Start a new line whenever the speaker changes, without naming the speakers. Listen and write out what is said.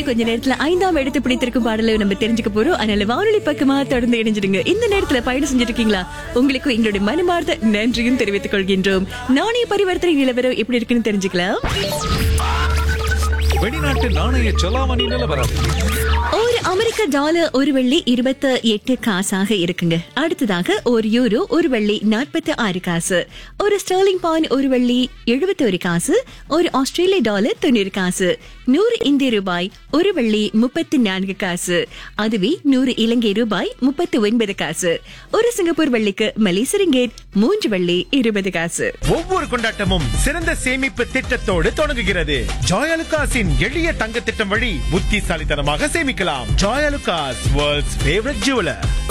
இன்னும் கொஞ்ச நேரத்துல ஐந்தாம் இடத்தை பிடித்திருக்கும் பாடலை நம்ம தெரிஞ்சுக்க போறோம் அதனால வானொலி பக்கமா தொடர்ந்து இணைஞ்சிடுங்க இந்த நேரத்துல பயணம் செஞ்சுட்டு இருக்கீங்களா உங்களுக்கு எங்களுடைய மனமார்ந்த நன்றியும் தெரிவித்துக் கொள்கின்றோம் நாணய பரிவர்த்தனை நிலவரம் எப்படி இருக்குன்னு தெரிஞ்சுக்கலாம்
வெளிநாட்டு நாணய செலாவணி நிலவரம்
ஒரு அமெரிக்க டாலர் ஒரு வெள்ளி இருபத்தி எட்டு காசாக இருக்குங்க அடுத்ததாக ஒரு யூரோ ஒரு வெள்ளி நாற்பத்தி ஆறு காசு ஒரு ஸ்டர்லிங் பான் ஒரு வெள்ளி எழுபத்தி ஒரு காசு ஒரு ஆஸ்திரேலிய டாலர் தொண்ணூறு காசு நூறு இந்திய ரூபாய் ஒரு வெள்ளி முப்பத்தி நான்கு காசு அதுவே நூறு இலங்கை ரூபாய் முப்பத்தி ஒன்பது காசு ஒரு சிங்கப்பூர் வெள்ளிக்கு மலேசிய ரிங்கேட் மூன்று வெள்ளி இருபது காசு
ஒவ்வொரு கொண்டாட்டமும் சிறந்த சேமிப்பு திட்டத்தோடு தொடங்குகிறது ஜாயலுகாஸின் எளிய தங்க திட்டம் வழி புத்திசாலித்தனமாக சேமிக்கலாம் ஜாயலுகாஸ் வேர்ல்ட்ஸ் ஃபேவரட் ஜுவலர்